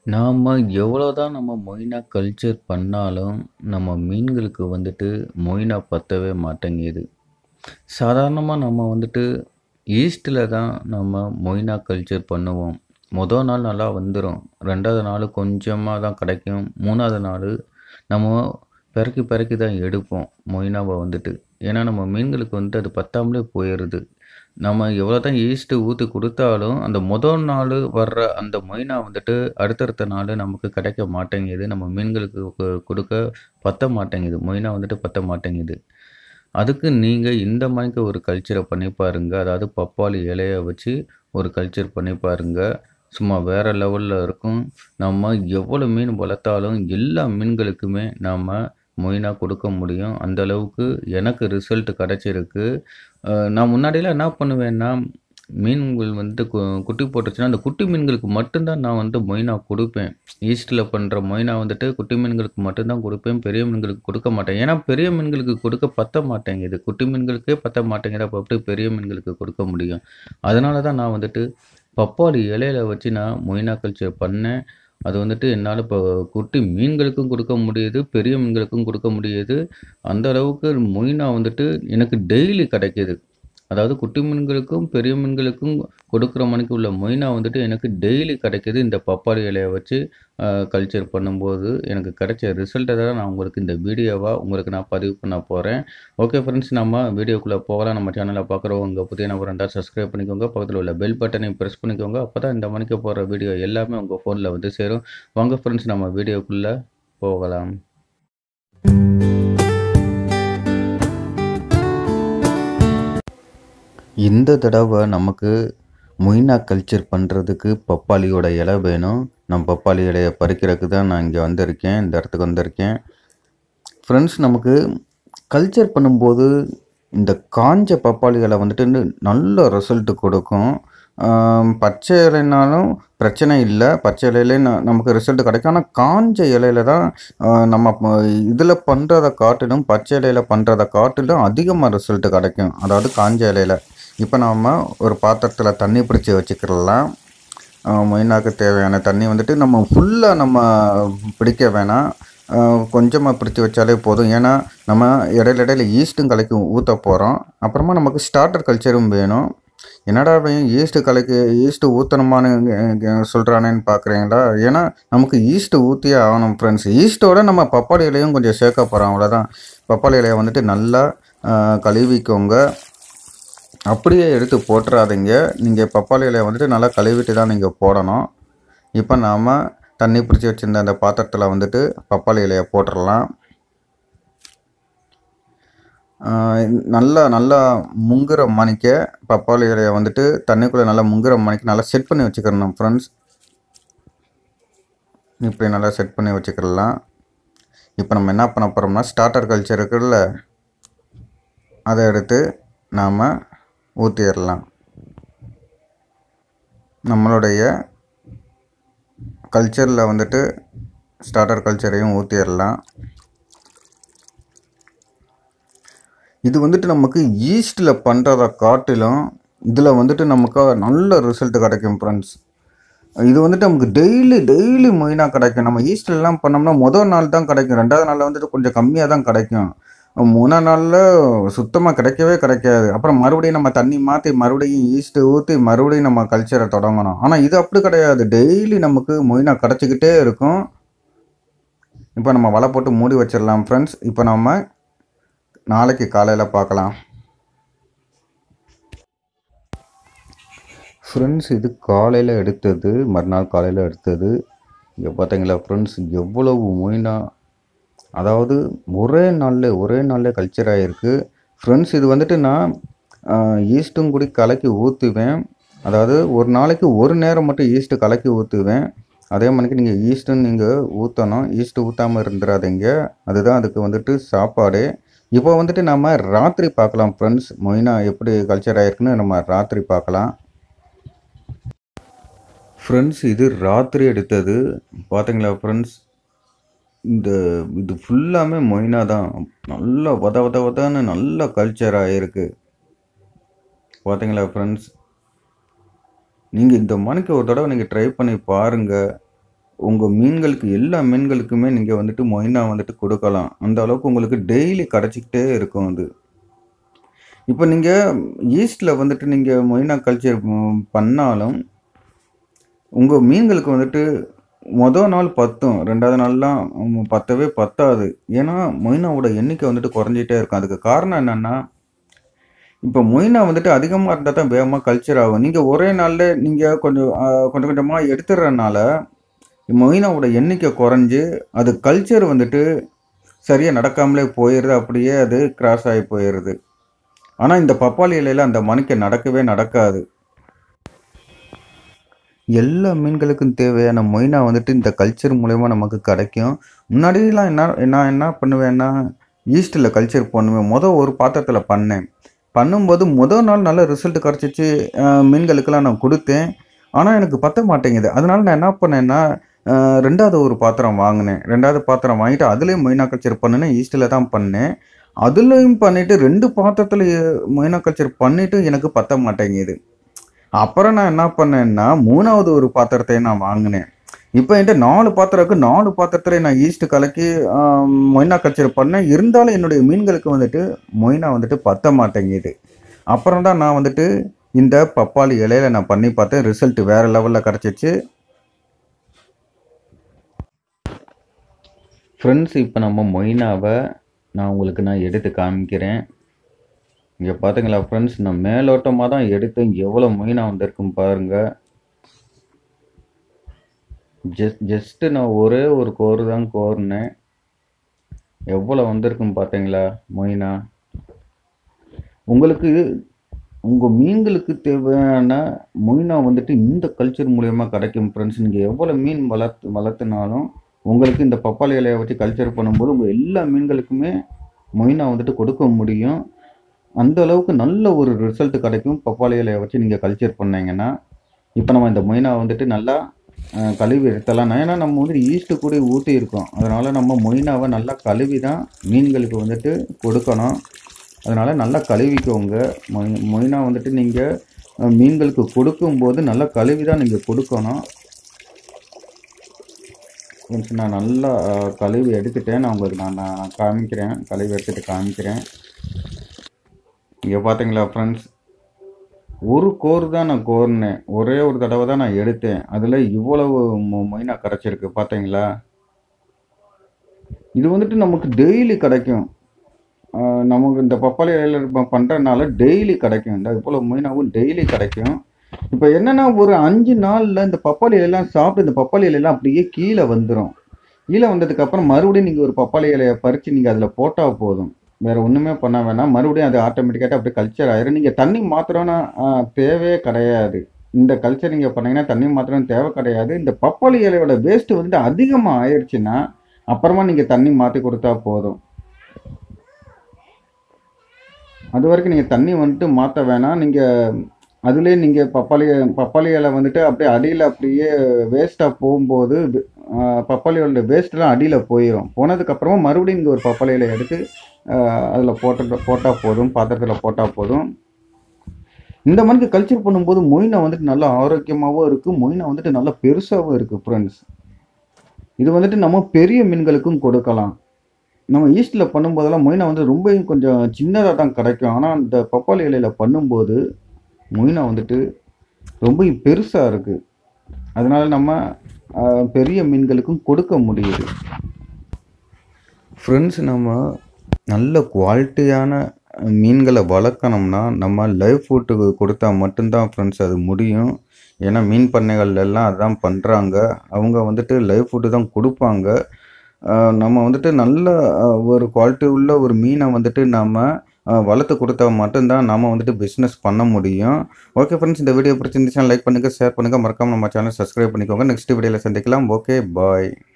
நாம எவ்வளோதான் நம்ம மொய்னா கல்ச்சர் பண்ணாலும், நம்ம மீன்களுக்கு வந்துட்டு மொய்னா பத்தவே மாட்டேங்குது. சாதாரணமா நம்ம வந்துட்டு ஈஸ்ட்ல தான் நம்ம மொய்னா கல்ச்சர் பண்ணுவோம். மொத நாள் நல்லா வந்துரும். 2வது நாளு கொஞ்சமா தான் கிடைக்கும். 3வது நாளு நம்ம பெரக்கி பெரக்கி தான் எடுப்போம் மொய்னாவ வந்துட்டு. ஏன்னா, நம்ம மீன்களுக்கு வந்துட்டு அது பத்தாமலே போயிருது. நம்ம எவ்வளோதான் ஈஸ்ட் ஊத்தி குடுத்தாலும், அந்த மொத நாளு வர்ற அந்த மொய்னா வந்துட்டு அடுத்தடுத்த நாளு நமக்கு கிடைக்க மாட்டேங்குது. நம்ம மீன்களுக்கு கு குடுக்க பத்த மாட்டேங்குது. மொய்னா வந்துட்டு பத்த மாட்டேங்குது. அதுக்கு நீங்க இந்த மாரிக்கு ஒரு கல்ச்சர பண்ணி பாருங்க. அதாவது பப்பாளி இலைய வச்சு ஒரு கல்ச்சர் பண்ணி பாருங்க. சும்மா வேற லெவல்ல இருக்கும். நம்ம எவ்வளோ மீன் வளர்த்தாலும் எல்லா மீன்களுக்குமே நாம மொய்னா குடுக்க முடியும். அந்த அளவுக்கு எனக்கு ரிசல்ட் கிடைச்சிருக்கு. அ நான் முன்னாடிலாம் என்ன பண்ணுவேன்னா, மீன்கள் வந்து கு குட்டி போட்டுருச்சுன்னா, அந்த குட்டி மீன்களுக்கு மட்டும் தான் நான் வந்து மொய்னா குடுப்பேன். ஈஸ்ட்ல பண்ற மொய்னா வந்துட்டு குட்டி மீன்களுக்கு மட்டும் தான் குடுப்பேன். பெரிய மீன்களுக்கு குடுக்க மாட்டேன். ஏன்னா, பெரிய மீன்களுக்கு குடுக்க பத்த மாட்டேங்குது. குட்டி மீன்களுக்கே பத்த மாட்டேங்குது. அப்ப எப்படி பெரிய மீன்களுக்கு குடுக்க முடியும்? அதனால தான் நான் வந்துட்டு பப்பாளி இலையில வச்சு நான் மொய்னா கல்ச்சர் பண்ணேன். அது வந்துட்டு என்னால இப்போ குட்டி மீன்களுக்கும் குடுக்க முடியுது. பெரிய மீன்களுக்கும் குடுக்க முடியுது. அந்த அளவுக்கு மொய்னா வந்துட்டு எனக்கு டெய்லி கிடைக்குது. அதாவது குட்டி மீன்களுக்கும், பெரிய மீன்களுக்கும் கொடுக்குற மாரிக்கு உள்ள மொய்னா வந்துட்டு எனக்கு டெய்லி கிடைக்குது. இந்த பப்பாளி இலைய வச்சு அ கல்ச்சர் பண்ணும்போது எனக்கு கிடைச்ச ரிசல்ட்ட தான் நான் உங்களுக்கு இந்த வீடியோவா உங்களுக்கு நான் பதிவு பண்ண போறேன். ஓகே ஃப்ரெண்ட்ஸ் நம்ம வீடியோக்குள்ள போகலாம். நம்ம சேனல பார்க்குறவங்க புதிய நபரா இருந்தா சப்ஸ்கிரைப் பண்ணிக்கோங்க. பக்கத்துல உள்ள பெல் பட்டனையும் பிரஸ் பண்ணிக்கோங்க. அப்பதான் இந்த மாரிக்கு போடுற வீடியோ எல்லாமே உங்க ஃபோன்ல வந்து சேரும். வாங்க ஃப்ரெண்ட்ஸ் நம்ம வீடியோக்குள்ள போகலாம். இந்த தடவ நமக்கு மொய்னா கல்ச்சர் பண்றதுக்கு பப்பாளியோட இலை வேணும். நான் பப்பாளி இலைய பறிக்கிறதுக்கு தான் நான் இங்க வந்திருக்கேன். இந்த இடத்துக்கு வந்திருக்கேன். ஃப்ரெண்ட்ஸ் நமக்கு கல்ச்சர் பண்ணும்போது, இந்த காஞ்ச பப்பாளி இலை வந்துட்டு நல்ல ரிசல்ட் குடுக்கும். ஆ பச்சை இலைனாலும் பிரச்சனை இல்ல. பச்சை இலையிலே ந நமக்கு ரிசல்ட் கிடைக்கும். ஆனா, காஞ்ச இலையில தான் அ நம்ம ப இதுல பண்றத காட்டிலும், பச்சை இலையில பண்றத காட்டிலும் அதிகமா ரிசல்ட் கிடைக்கும். அதாவது காஞ்ச இலையில. இப்ப நாம ஒரு பாத்திரத்துல தண்ணி பிடிச்சு வச்சுக்கிரலாம். அ மொய்னாக்கு தேவையான தண்ணி வந்துட்டு நம்ம ஃபுல்லா நம்ம பிடிக்க வேணாம். அ கொஞ்சமா பிடிச்சு வச்சாலே போதும். ஏன்னா, நம்ம இடையில இடையில ஈஸ்ட்டும் கலக்கி ஊத்த போறோம். அப்புறமா நமக்கு ஸ்டார்டர் கல்ச்சரும் வேணும். என்னடா இவன் ஈஸ்ட் கலக்கி ஈஸ்ட் ஊத்தணுமான்னு க சொல்றானேன்னு பார்க்குறீங்களா? ஏன்னா, நமக்கு ஈஸ்ட் ஊத்தியே ஆகணும் ஃப்ரெண்ட்ஸ். ஈஸ்ட்டோட நம்ம பப்பாளி இலையும் கொஞ்சம் சேர்க்க போறோம் அவ்வளோதான். பப்பாளி இலைய வந்துட்டு நல்லா அ கழுவிக்கோங்க. அப்படியே எடுத்து போட்டுறாதீங்க. நீங்க பப்பாளி இலைய வந்துட்டு நல்லா கழுவிட்டு தான் நீங்க போடணும். இப்ப நாம தண்ணி பிடிச்சு வச்சிருந்த அந்த பாத்திரத்துல வந்துட்டு பப்பாளி இலைய போட்டுறலாம். ஆ நல்லா நல்லா முங்குற மாணிக்க பப்பாளி இலைய வந்துட்டு தண்ணிக்குள்ள நல்லா முங்குற மாணிக்கு நல்லா செட் பண்ணி வச்சுக்கிறணும் ஃப்ரெண்ட்ஸ். இப்படி நல்லா செட் பண்ணி வச்சுக்கிரலாம். இப்ப நம்ம என்ன பண்ண போறோம்னா, ஸ்டார்டர் கல்ச்சர் இருக்குல்ல, அத எடுத்து நாம ஊத்திறலாம். நம்மளுடைய கல்ச்சர்ல வந்துட்டு ஸ்டார்டர் கல்ச்சரையும் ஊத்திறலாம். இது வந்துட்டு நமக்கு ஈஸ்ட்ல பண்றத காட்டிலும், இதுல வந்துட்டு நமக்கு நல்ல ரிசல்ட் கிடைக்கும் ஃப்ரெண்ட்ஸ். இது வந்துட்டு நமக்கு டெய்லி டெய்லி மொய்னா கிடைக்கும். நம்ம ஈஸ்ட்லலாம் பண்ணோம்னா மொத நாள் தான் கிடைக்கும். 2வது நாள்ல வந்துட்டு கொஞ்சம் கம்மியா தான் கிடைக்கும். 3ஆம் நாள்ல சுத்தமா கிடைக்கவே கிடைக்காது. அப்புறம் மறுபடியும் நம்ம தண்ணி மாத்தி, மறுபடியும் ஈஸ்ட் ஊத்தி, மறுபடியும் நம்ம கல்ச்சர தொடங்கணும். ஆனா, இது அப்படி கிடையாது. டெய்லி நமக்கு மொய்னா கிடைச்சுக்கிட்டே இருக்கும். இப்ப நம்ம வலை போட்டு மூடி வச்சிரலாம் ஃப்ரெண்ட்ஸ். இப்ப நம்ம நாளைக்கு காலையில பார்க்கலாம். ஃப்ரெண்ட்ஸ் இது காலையில எடுத்தது. மறுநாள் காலையில எடுத்தது. இங்க பார்த்தீங்களா ஃப்ரெண்ட்ஸ் எவ்வளவு மொய்னா அதாவது ஒரே நாள்ல ஒரே நாள்ல கல்ச்சர் ஆயிருக்கு. ஃப்ரெண்ட்ஸ் இது வந்துட்டு நான் அ ஈஸ்ட்டும் கூடி கலக்கி ஊத்துவேன். அதாவது ஒரு நாளைக்கு ஒரு நேரம் மட்டும் ஈஸ்ட் கலக்கி ஊத்துவேன். அதே மாரிக்கு நீங்க ஈஸ்ட்டும் நீங்க ஊத்தணும். ஈஸ்ட் ஊத்தாம இருந்துறாதீங்க. அதுதான் அதுக்கு வந்துட்டு சாப்பாடே. இப்போ வந்துட்டு நாம ராத்திரி பார்க்கலாம் ஃப்ரெண்ட்ஸ். மொய்னா எப்படி கல்ச்சர் ஆயிருக்குன்னு நம்ம ராத்திரி பார்க்கலாம். ஃப்ரெண்ட்ஸ் இது ராத்திரி எடுத்தது. பார்த்தீங்களா ஃப்ரெண்ட்ஸ்? இந்த இது ஃபுல்லாமே மொய்னா தான். நல்லா வத வத வதன்னு நல்லா கல்ச்சர் ஆயிருக்கு. பார்த்தீங்களா ஃப்ரெண்ட்ஸ்? நீங்க இந்த மாணிக்கு ஒரு தடவ நீங்க ட்ரை பண்ணி பாருங்க. உங்கள் மீன்களுக்கு எல்லா மீன்களுக்குமே நீங்கள் வந்துட்டு மொய்னா வந்துட்டு கொடுக்கலாம் அந்த அளவுக்கு உங்களுக்கு டெய்லி கிடச்சிக்கிட்டே இருக்கும் அது இப்போ நீங்கள் ஈஸ்டில் வந்துட்டு நீங்கள் மொய்னா கல்ச்சர் பண்ணாலும் உங்கள் மீன்களுக்கு வந்துட்டு மொதல் நாள் பத்தும் ரெண்டாவது நாள்லாம் உம், பத்தவே பத்தாது ஏன்னா மொய்னாவோட எண்ணிக்கை வந்துட்டு குறைஞ்சிட்டே இருக்கும் அதுக்கு காரணம் என்னென்னா இப்போ மொய்னா வந்துட்டு அதிகமாக இருந்தால் தான் வேகமாக கல்ச்சர் ஆகும் நீங்கள் ஒரே நாளில் நீங்கள் கொஞ்சம் ஆ, கொஞ்சம் கொஞ்சமாக எடுத்துடுறதுனால மொய்னாவோட எண்ணிக்கை குறைஞ்சு அது கல்ச்சர் வந்துட்டு சரியாக நடக்காமலே போயிடுது அப்படியே அது கிராஸ் ஆகி போயிடுது ஆனால் இந்த பப்பாளி இலையில அந்த மணிக்கு நடக்கவே நடக்காது எல்லா மீன்களுக்கும் தேவையான மொய்னா வந்துட்டு இந்த கல்ச்சர் மூலயமா நமக்கு கிடைக்கும் முன்னாடிலாம் என்ன நான் என்ன பண்ணுவேன்னா ஈஸ்டில் கல்ச்சர் பண்ணுவேன் மொதல் ஒரு பாத்திரத்தில் பண்ணேன் பண்ணும்போது முதல் நாள் நல்ல ரிசல்ட் கிடச்சிச்சு மீன்களுக்கெல்லாம் நான் கொடுத்தேன் ஆனால் எனக்கு பத்த மாட்டேங்குது அதனால நான் என்ன பண்ணேன்னா அஹ், ரெண்டாவது ஒரு பாத்திரம் வாங்கினேன் ரெண்டாவது பாத்திரம் வாங்கிட்டு அதுலேயும் மொய்னா கல்ச்சர் பண்ணினேன் ஈஸ்டில் தான் பண்ணேன் அதுலேயும் பண்ணிவிட்டு ரெண்டு பாத்திரத்தில் மொய்னா கல்ச்சர் பண்ணிவிட்டு எனக்கு பத்த மாட்டேங்குது அப்புறம் நான் என்ன பண்ணேன்னா மூணாவது ஒரு பாத்திரத்தை நான் வாங்கினேன் இப்போ என்கிட்ட நாலு பாத்திரம் இருக்கு நாலு பாத்திரத்துல நான் ஈஸ்ட் கலக்கி ஆம், மொய்னா கல்ச்சர் பண்ணேன் இருந்தாலும் என்னுடைய மீன்களுக்கு வந்துட்டு மொய்னா வந்துட்டு பத்த மாட்டேங்குது அப்புறம் தான் நான் வந்துட்டு இந்த பப்பாளி இலையில நான் பண்ணி பார்த்தேன் ரிசல்ட் வேற லெவலில் கிடச்சிச்சு ஃப்ரெண்ட்ஸ் இப்போ நம்ம மொய்னாவை நான் உங்களுக்கு நான் எடுத்து காமிக்கிறேன் இங்கே பார்த்தீங்களா ஃப்ரெண்ட்ஸ் நான் மேலோட்டமாக தான் எடுத்தேன் எவ்வளோ மொய்னா வந்திருக்கும் பாருங்க ஜஸ்ட் ஜஸ்ட்டு நான் ஒரே ஒரு கோரு தான் கோர்னேன் எவ்வளோ வந்திருக்கும் பார்த்தீங்களா மொய்னா உங்களுக்கு உங்கள் மீன்களுக்கு தேவையான மொய்னா வந்துட்டு இந்த கல்ச்சர் மூலயமா கிடைக்கும் ஃப்ரெண்ட்ஸ் நீங்கள் எவ்வளோ மீன் வளர்த்து வளர்த்துனாலும் உங்களுக்கு இந்த பப்பாளி இலையை வச்சு கல்ச்சர் பண்ணும்போது உங்கள் எல்லா மீன்களுக்குமே மொய்னா வந்துட்டு கொடுக்க முடியும் அந்த அளவுக்கு நல்ல ஒரு ரிசல்ட் கிடைக்கும் பப்பாளி இலையை வச்சு நீங்கள் கல்ச்சர் பண்ணீங்கன்னா இப்போ நம்ம இந்த மொய்னா வந்துட்டு நல்லா அஹ், கழுவி எடுத்தலாம் ஏன்னா நம்ம வந்துட்டு ஈஸ்ட்டு கூட ஊற்றி இருக்கோம் அதனால் நம்ம மொய்னாவை நல்லா கழுவி தான் மீன்களுக்கு வந்துட்டு கொடுக்கணும் அதனால் நல்லா கழுவிக்கோங்க மொய் மொய்னா வந்துட்டு நீங்கள் மீன்களுக்கு கொடுக்கும்போது நல்லா கழுவி தான் நீங்கள் கொடுக்கணும் கொஞ்சம் நான் நல்லா அஹ், கழுவி எடுத்துட்டேன் நான் உங்களுக்கு நான் நான் காமிக்கிறேன் கழுவி எடுத்துட்டு காமிக்கிறேன் இங்கே பார்த்தீங்களா ஃப்ரெண்ட்ஸ் ஒரு கோர் தான் நான் கோர்னேன் ஒரே ஒரு தடவை தான் நான் எடுத்தேன் அதில் இவ்வளவு மொ- மொய்னா கிடச்சிருக்கு பார்த்தீங்களா இது வந்துட்டு நமக்கு டெய்லி கிடைக்கும் ஆஹ் நமக்கு இந்த பப்பாளி இலையில பண்ணுறதுனால டெய்லி கிடைக்கும் இந்த இவ்வளோ மொய்னாவும் டெய்லி கிடைக்கும் இப்போ என்னன்னா ஒரு அஞ்சு நாளில் இந்த பப்பாளி இலையெல்லாம் சாப்பிட்டு இந்த பப்பாளி இலையெல்லாம் அப்படியே கீழே வந்துடும் கீழே வந்ததுக்கு அப்புறம் மறுபடியும் நீங்கள் ஒரு பப்பாளி இலையை பறித்து நீங்கள் அதில் போட்டால் போதும் வேற ஒன்றுமே பண்ண வேணாம் மறுபடியும் அது ஆட்டோமேட்டிக்காக அப்படியே கல்ச்சர் ஆயிரும் நீங்கள் தண்ணி மாத்திரம்னா தேவையே கிடையாது இந்த கல்ச்சர் நீங்கள் பண்ணீங்கன்னா தண்ணி மாத்திரம் தேவை கிடையாது இந்த பப்பாளி இலையோட வேஸ்ட் வந்துட்டு அதிகமாக ஆயிடுச்சுன்னா அப்புறமா நீங்கள் தண்ணி மாற்றி கொடுத்தா போதும் அது வரைக்கும் நீங்கள் தண்ணி வந்துட்டு மாற்ற வேணாம் நீங்கள் அதுலேயே நீங்கள் பப்பாளி பப்பாளி இலை வந்துட்டு அப்படியே அடியில் அப்படியே வேஸ்ட்டாக போகும்போது ஆஹ், பப்பாளியோட வேஸ்ட்லாம் அடியில் போயிடும் போனதுக்கப்புறமா மறுபடியும் நீங்கள் ஒரு பப்பாளி இலை எடுத்து அதில் போட்டு போட்டால் போதும் பாத்திரத்தில் போட்டால் போதும் இந்த மாதிரி கல்ச்சர் பண்ணும்போது மொயினா வந்துட்டு நல்லா ஆரோக்கியமாகவும் இருக்குது மொயினா வந்துட்டு நல்லா பெருசாகவும் இருக்குது ஃப்ரெண்ட்ஸ் இது வந்துட்டு நம்ம பெரிய மீன்களுக்கும் கொடுக்கலாம் நம்ம ஈஸ்டில் பண்ணும்போதெல்லாம் மொயினா வந்து ரொம்ப கொஞ்சம் சின்னதாக தான் கிடைக்கும் ஆனால் அந்த பப்பாளி இலையில் பண்ணும்போது மொயினா வந்துட்டு ரொம்ப பெருசாக இருக்குது அதனால நம்ம ஆஹ், பெரிய மீன்களுக்கும் கொடுக்க முடியுது ஃப்ரெண்ட்ஸ் நம்ம நல்ல குவாலிட்டியான மீன்களை வளர்க்கணும்னா நம்ம லைவ் ஃபுட்டு கொடுத்தா மட்டும்தான் ஃப்ரெண்ட்ஸ் அது முடியும் ஏன்னா மீன் பண்ணைகள் எல்லாம் அதான் பண்ணுறாங்க அவங்க வந்துட்டு லைவ் ஃபுட்டு தான் கொடுப்பாங்க ஆஹ் நம்ம வந்துட்டு நல்ல ஆஹ், ஒரு குவாலிட்டி உள்ள ஒரு மீனை வந்துட்டு நம்ம ஆஹ், வளர்த்து கொடுத்தா மட்டும்தான் நம்ம வந்துட்டு பிஸ்னஸ் பண்ண முடியும் ஓகே ஃப்ரெண்ட்ஸ் இந்த வீடியோ பிடிச்சிருந்துச்சுன்னா லைக் பண்ணுங்கள் ஷேர் பண்ணுங்கள் மறக்காம நம்ம சேனல் சப்ஸ்கிரைப் பண்ணிக்கோங்க நெக்ஸ்ட் வீடியோவில் சந்திக்கலாம் ஓகே பாய்